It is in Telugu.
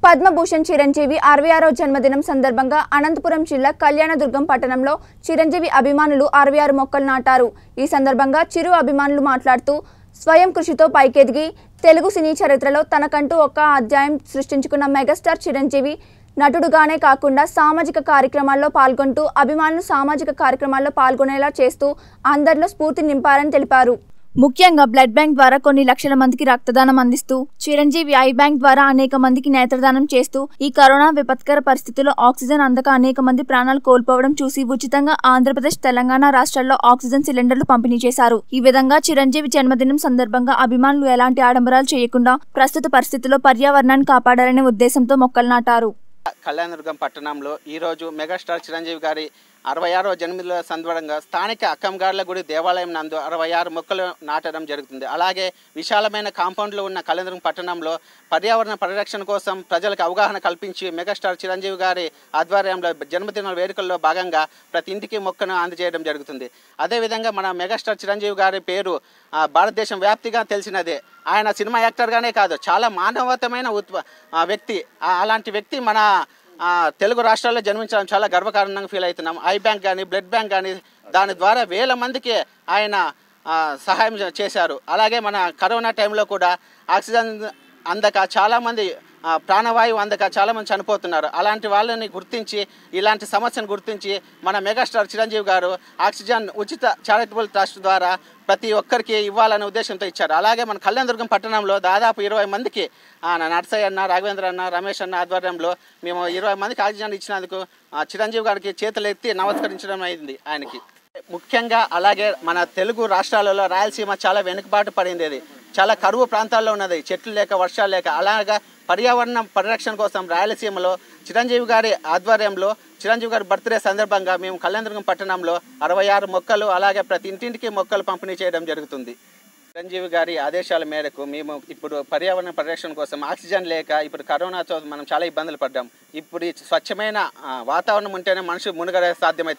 పద్మభూషణ్ చిరంజీవి అరవై ఆరో జన్మదినం సందర్భంగా అనంతపురం జిల్లా కళ్యాణదుర్గం పట్టణంలో చిరంజీవి అభిమానులు అరవై ఆరు మొక్కలు నాటారు ఈ సందర్భంగా చిరు అభిమానులు మాట్లాడుతూ స్వయం కృషితో పైకెదిగి తెలుగు సినీ చరిత్రలో తనకంటూ ఒక అధ్యాయం సృష్టించుకున్న మెగాస్టార్ చిరంజీవి నటుడుగానే కాకుండా సామాజిక కార్యక్రమాల్లో పాల్గొంటూ అభిమానులు సామాజిక కార్యక్రమాల్లో పాల్గొనేలా చేస్తూ అందరిలో స్ఫూర్తి నింపారని తెలిపారు ముఖ్యంగా బ్లడ్ బ్యాంక్ ద్వారా కొన్ని లక్షల మందికి రక్తదానం అందిస్తూ చిరంజీవి ఐ బ్యాంక్ ద్వారా అనేక మందికి నేత్రదానం చేస్తూ ఈ కరోనా విపత్కర పరిస్థితుల్లో ఆక్సిజన్ అందక అనేక మంది ప్రాణాలు కోల్పోవడం చూసి ఉచితంగా ఆంధ్రప్రదేశ్ తెలంగాణ రాష్ట్రాల్లో ఆక్సిజన్ సిలిండర్లు పంపిణీ చేశారు ఈ విధంగా చిరంజీవి జన్మదినం సందర్భంగా అభిమానులు ఎలాంటి ఆడంబరాలు చేయకుండా ప్రస్తుత పరిస్థితుల్లో పర్యావరణాన్ని కాపాడాలనే ఉద్దేశంతో మొక్కలు నాటారు కళ్యాణదుర్గం పట్టణంలో ఈరోజు మెగాస్టార్ చిరంజీవి గారి అరవై ఆరో జన్మదిన సందర్భంగా స్థానిక అక్కంగార్ల గుడి దేవాలయం నందు అరవై ఆరు మొక్కలు నాటడం జరుగుతుంది అలాగే విశాలమైన కాంపౌండ్లు ఉన్న కళ్యాణదుర్గం పట్టణంలో పర్యావరణ పరిరక్షణ కోసం ప్రజలకు అవగాహన కల్పించి మెగాస్టార్ చిరంజీవి గారి ఆధ్వర్యంలో జన్మదిన వేడుకల్లో భాగంగా ప్రతి ఇంటికి మొక్కను అందజేయడం జరుగుతుంది అదేవిధంగా మన మెగాస్టార్ చిరంజీవి గారి పేరు ఆ, భారతదేశం వ్యాప్తిగా తెలిసినదే ఆయన సినిమా యాక్టర్గానే కాదు చాలా మానవతమైన ఉత్ప ఆ, వ్యక్తి ఆ, అలాంటి వ్యక్తి మన ఆ, తెలుగు రాష్ట్రాల్లో జన్మించడం చాలా గర్వకారణంగా ఫీల్ అవుతున్నాం ఐ బ్యాంక్ కానీ బ్లడ్ బ్యాంక్ కానీ దాని ద్వారా వేల మందికి ఆయన ఆ, సహాయం చే- చేశారు అలాగే మన కరోనా టైంలో కూడా ఆక్సిజన్ అందక చాలామంది ఆ, ప్రాణవాయువు అందక చాలామంది చనిపోతున్నారు అలాంటి వాళ్ళని గుర్తించి ఇలాంటి సమస్యను గుర్తించి మన మెగాస్టార్ చిరంజీవి గారు ఆక్సిజన్ ఉచిత చారిటబుల్ ట్రస్ట్ ద్వారా ప్రతి ఒక్కరికి ఇవ్వాలనే ఉద్దేశంతో ఇచ్చారు అలాగే మన కళ్యాణదుర్గం పట్టణంలో దాదాపు ఇరవై మందికి ఆ, నా నర్సయ్య అన్న రాఘవేంద్ర అన్న రమేష్ అన్న ఆధ్వర్యంలో మేము ఇరవై మందికి ఆక్సిజన్ ఇచ్చినందుకు ఆ, చిరంజీవి గారికి చేతులు ఎత్తి నమస్కరించడం అయింది ఆయనకి ముఖ్యంగా అలాగే మన తెలుగు రాష్ట్రాలలో రాయలసీమ చాలా వెనుకబాటు పడింది అది చాలా కరువు ప్రాంతాల్లో ఉన్నది చెట్లు లేక వర్షాలు లేక అలాగా పర్యావరణ పరిరక్షణ కోసం రాయలసీమలో చిరంజీవి గారి ఆధ్వర్యంలో చిరంజీవి గారి బర్త్డే సందర్భంగా మేము కళ్యాణదుర్గం పట్టణంలో అరవై ఆరు మొక్కలు అలాగే ప్రతి ఇంటింటికి మొక్కలు పంపిణీ చేయడం జరుగుతుంది చిరంజీవి గారి ఆదేశాల మేరకు మేము ఇప్పుడు పర్యావరణ పరిరక్షణ కోసం ఆక్సిజన్ లేక ఇప్పుడు కరోనాతో మనం చాలా ఇబ్బందులు పడ్డాం ఇప్పుడు ఈ స్వచ్ఛమైన ఆ, వాతావరణం ఉంటేనే మనిషి మునుగడే సాధ్యమవుతుంది